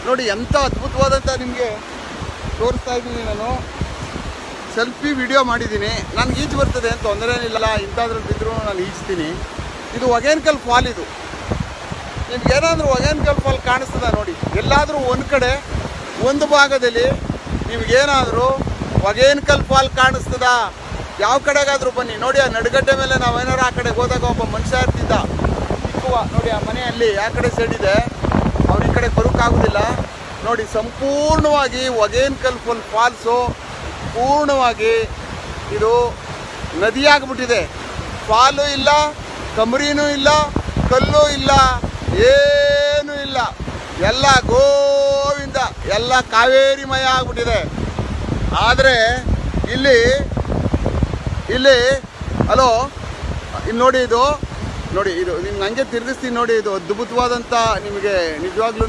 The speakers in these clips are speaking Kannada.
ನೋಡಿ ಎಂಥ ಅದ್ಭುತವಾದಂಥ ನಿಮಗೆ ತೋರಿಸ್ತಾ ಇದ್ದೀನಿ ನಾನು ಸೆಲ್ಫಿ ವಿಡಿಯೋ ಮಾಡಿದ್ದೀನಿ ನನಗೆ ಈಜು ಬರ್ತದೆ ಅಂತ ತೊಂದರೆ ಏನಿಲ್ಲ ಇಂಥದ್ರಲ್ಲಿ ಬಿದ್ದರೂ ನಾನು ಈಜ್ತೀನಿ ಇದು ಒಗೇನ್ಕಲ್ ಫಾಲ್ ಇದು ನಿಮ್ಗೆ ಏನಾದರೂ ಒಗೇನ್ಕಲ್ ಫಾಲ್ ಕಾಣಿಸ್ತದ ನೋಡಿ ಎಲ್ಲಾದರೂ ಒಂದು ಕಡೆ ಒಂದು ಭಾಗದಲ್ಲಿ ನಿಮ್ಗೇನಾದರೂ ಒಗೇನ್ಕಲ್ ಫಾಲ್ ಕಾಣಿಸ್ತದ ಯಾವ ಕಡೆಗಾದರೂ ಬನ್ನಿ ನೋಡಿ ಆ ನಡುಗಡ್ಡೆ ಮೇಲೆ ನಾವೇನಾರು ಆ ಕಡೆಗೆ ಹೋದಾಗ ಒಬ್ಬ ಮನುಷ್ಯ ಇರ್ತಿದ್ದ ಚಿಕ್ಕವ ನೋಡಿ ಆ ಮನೆಯಲ್ಲಿ ಆ ಕಡೆ ಸೈಡ್ ಇದೆ ಅವ್ರ ಈ ಕಡೆ ಬರೋಕ್ಕಾಗೋದಿಲ್ಲ ನೋಡಿ ಸಂಪೂರ್ಣವಾಗಿ ಒಗೇನ್ಕಲ್ ಫುಲ್ ಫಾಲ್ಸು ಪೂರ್ಣವಾಗಿ ಇದು ನದಿಯಾಗ್ಬಿಟ್ಟಿದೆ ಫಾಲು ಇಲ್ಲ ಕಮರಿನೂ ಇಲ್ಲ ಕಲ್ಲು ಇಲ್ಲ ಏನೂ ಇಲ್ಲ ಎಲ್ಲ ಗೋವಿಂದ ಎಲ್ಲ ಕಾವೇರಿಮಯ ಆಗ್ಬಿಟ್ಟಿದೆ ಆದರೆ ಇಲ್ಲಿ ಇಲ್ಲಿ ಹಲೋ ಇಲ್ಲಿ ನೋಡಿ ಇದು ನೋಡಿ ಇದು ನಿಮ್ಗೆ ಹಂಗೆ ತಿರುಗಿಸ್ತೀನಿ ನೋಡಿ ಇದು ಅದ್ಭುತವಾದಂಥ ನಿಮಗೆ ನಿಜವಾಗ್ಲೂ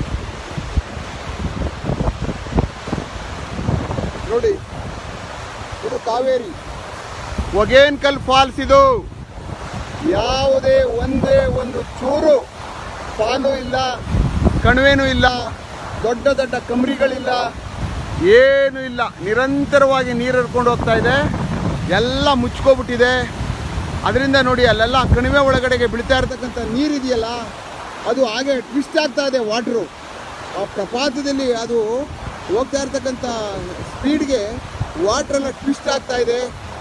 ನೋಡಿ ಇದು ಕಾವೇರಿ ಒಗೇನ್ಕಲ್ ಫಾಲ್ಸ್ ಇದು ಯಾವುದೇ ಒಂದೇ ಒಂದು ಚೂರು ಫಾಲು ಇಲ್ಲ ಕಣಿವೆನೂ ಇಲ್ಲ ದೊಡ್ಡ ದೊಡ್ಡ ಕಮ್ರಿಗಳಿಲ್ಲ ಏನೂ ಇಲ್ಲ ನಿರಂತರವಾಗಿ ನೀರು ಹರ್ಕೊಂಡು ಹೋಗ್ತಾ ಇದೆ ಎಲ್ಲ ಮುಚ್ಕೋಬಿಟ್ಟಿದೆ ಅದರಿಂದ ನೋಡಿ ಅಲ್ಲೆಲ್ಲ ಕಣಿವೆ ಒಳಗಡೆಗೆ ಬೀಳ್ತಾ ಇರ್ತಕ್ಕಂಥ ನೀರಿದೆಯಲ್ಲ ಅದು ಹಾಗೆ ಟ್ವಿಸ್ಟ್ ಆಗ್ತಾ ಇದೆ ವಾಟ್ರು ಆ ಪ್ರಪಾತದಲ್ಲಿ ಅದು ಹೋಗ್ತಾ ಇರ್ತಕ್ಕಂಥ ಸ್ಪೀಡ್ಗೆ ವಾಟರ್ ಎಲ್ಲ ಟ್ವಿಸ್ಟ್ ಆಗ್ತಾ ಇದೆ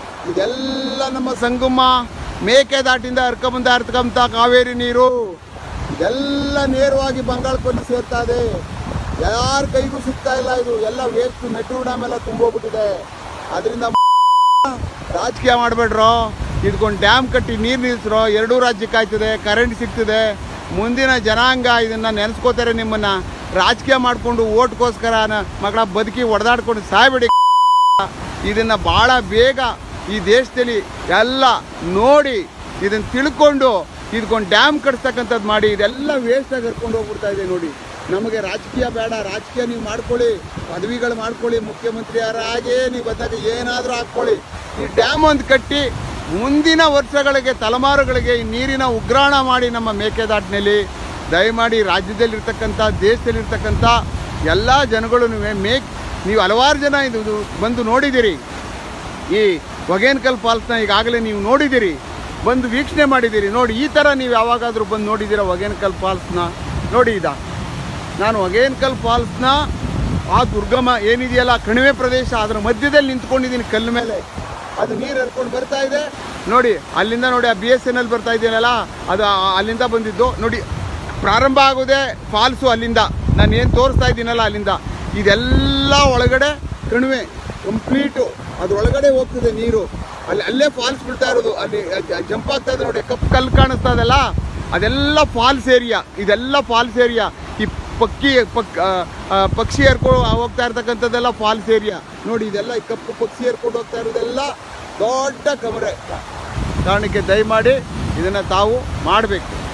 ಇದೆಲ್ಲ ನಮ್ಮ ಸಂಗಮ ಮೇಕೆದಾಟಿಂದ ಹರ್ಕೊಂಬಂದ ಹರ್ಕೊಂತ ಕಾವೇರಿ ನೀರು ಇದೆಲ್ಲ ನೇರವಾಗಿ ಬಂಗಾಳ ಕೊಲ್ಲಿ ಸೇರ್ತಾ ಇದೆ ಯಾರ ಕೈಗೂ ಸಿಗ್ತಾ ಇಲ್ಲ ಇದು ಎಲ್ಲ ವೇಸ್ಟ್ ಮೆಟ್ರೋ ಡ್ಯಾಮ್ ಎಲ್ಲ ತುಂಬೋಗ್ಬಿಟ್ಟಿದೆ ಅದರಿಂದ ರಾಜಕೀಯ ಮಾಡಬೇಡ್ರೋ ಇದಕ್ಕೊಂದು ಡ್ಯಾಮ್ ಕಟ್ಟಿ ನೀರು ನಿಲ್ಲಿಸ್ರೋ ಎರಡೂ ರಾಜ್ಯಕ್ಕೆ ಆಯ್ತದೆ ಕರೆಂಟ್ ಸಿಗ್ತದೆ ಮುಂದಿನ ಜನಾಂಗ ಇದನ್ನ ನೆನೆಸ್ಕೋತಾರೆ ನಿಮ್ಮನ್ನ ರಾಜಕೀಯ ಮಾಡಿಕೊಂಡು ಓಟ್ಗೋಸ್ಕರ ಮಗಳ ಬದುಕಿ ಹೊಡೆದಾಡ್ಕೊಂಡು ಸಾಯ್ಬೇಡಿ ಇದನ್ನ ಭಾಳ ಬೇಗ ಈ ದೇಶದಲ್ಲಿ ಎಲ್ಲ ನೋಡಿ ಇದನ್ನ ತಿಳ್ಕೊಂಡು ಇದಕ್ಕೊಂದು ಡ್ಯಾಮ್ ಕಟ್ಸ್ತಕ್ಕಂಥದ್ದು ಮಾಡಿ ಇದೆಲ್ಲ ವೇಸ್ಟಾಗಿ ಹರ್ಕೊಂಡು ಹೋಗ್ಬಿಡ್ತಾ ಇದೆ ನೋಡಿ ನಮಗೆ ರಾಜಕೀಯ ಬೇಡ ರಾಜಕೀಯ ನೀವು ಮಾಡ್ಕೊಳ್ಳಿ ಪದವಿಗಳು ಮಾಡ್ಕೊಳ್ಳಿ ಮುಖ್ಯಮಂತ್ರಿ ಯಾರ ಹಾಗೆ ನೀವು ಬಂದಾಗ ಏನಾದರೂ ಹಾಕ್ಕೊಳ್ಳಿ ಈ ಡ್ಯಾಮ್ ಒಂದು ಕಟ್ಟಿ ಮುಂದಿನ ವರ್ಷಗಳಿಗೆ ತಲೆಮಾರುಗಳಿಗೆ ಈ ನೀರಿನ ಉಗ್ರಾಣ ಮಾಡಿ ನಮ್ಮ ಮೇಕೆದಾಟಿನಲ್ಲಿ ದಯಮಾಡಿ ರಾಜ್ಯದಲ್ಲಿರ್ತಕ್ಕಂಥ ದೇಶದಲ್ಲಿರ್ತಕ್ಕಂಥ ಎಲ್ಲ ಜನಗಳು ಮೇಕ್ ನೀವು ಹಲವಾರು ಜನ ಇದು ಇದು ಬಂದು ನೋಡಿದ್ದೀರಿ ಈ ಒಗೇನ್ಕಲ್ ಫಾಲ್ಸ್ನ ಈಗಾಗಲೇ ನೀವು ನೋಡಿದ್ದೀರಿ ಬಂದು ವೀಕ್ಷಣೆ ಮಾಡಿದ್ದೀರಿ ನೋಡಿ ಈ ಥರ ನೀವು ಯಾವಾಗಾದರೂ ಬಂದು ನೋಡಿದ್ದೀರಾ ಒಗೇನ್ಕಲ್ ಫಾಲ್ಸ್ನ ನೋಡಿ ಇದ ನಾನು ಒಗೇನ್ಕಲ್ ಫಾಲ್ಸ್ನ ಆ ದುರ್ಗಮ ಏನಿದೆಯಲ್ಲ ಕಣಿವೆ ಪ್ರದೇಶ ಅದರ ಮಧ್ಯದಲ್ಲಿ ನಿಂತ್ಕೊಂಡಿದ್ದೀನಿ ಕಲ್ಲು ಮೇಲೆ ಅದು ನೀರು ಹರ್ಕೊಂಡು ಬರ್ತಾ ಇದೆ ನೋಡಿ ಅಲ್ಲಿಂದ ನೋಡಿ ಆ ಬಿ ಎಸ್ ಎನ್ ಎಲ್ ಬರ್ತಾ ಇದೆಯಲ್ಲ ಅದು ಆ- ಅಲ್ಲಿಂದ ಬಂದಿದ್ದು ನೋಡಿ ಪ್ರಾರಂಭ ಆಗೋದೇ ಫಾಲ್ಸು ಅಲ್ಲಿಂದ ನಾನು ಏನು ತೋರಿಸ್ತಾ ಇದ್ದೀನಲ್ಲ ಅಲ್ಲಿಂದ ಇದೆಲ್ಲ ಒಳಗಡೆ ಕಣಿವೆ ಕಂಪ್ಲೀಟು ಅದ್ರೊಳಗಡೆ ಹೋಗ್ತದೆ ನೀರು ಅಲ್ಲಿ ಅಲ್ಲೇ ಫಾಲ್ಸ್ ಬಿಡ್ತಾ ಇರೋದು ಅಲ್ಲಿ ಜಂಪ್ ಆಗ್ತಾ ಇದೆ ನೋಡಿ ಕಪ್ಪು ಕಲ್ಲು ಕಾಣಿಸ್ತಾ ಇದೆಲ್ಲ ಅದೆಲ್ಲ ಫಾಲ್ಸ್ ಏರಿಯಾ ಇದೆಲ್ಲ ಫಾಲ್ಸ್ ಏರಿಯಾ ಈ ಪಕ್ಕಿ ಪಕ್ ಆ, ಆ, ಪಕ್ಷಿ ಹರ್ಕೊಂಡು ಹೋಗ್ತಾ ಇರ್ತಕ್ಕಂಥದ್ದೆಲ್ಲ ಫಾಲ್ಸ್ ಏರಿಯಾ ನೋಡಿ ಇದೆಲ್ಲ ಈ ಕಪ್ಪು ಪಕ್ಷಿ ಹರ್ಕೊಂಡು ಹೋಗ್ತಾ ಇರೋದೆಲ್ಲ ದೊಡ್ಡ ಕಮರೆ ಕಾರಣಕ್ಕೆ ದಯಮಾಡಿ ಇದನ್ನು ತಾವು ಮಾಡಬೇಕು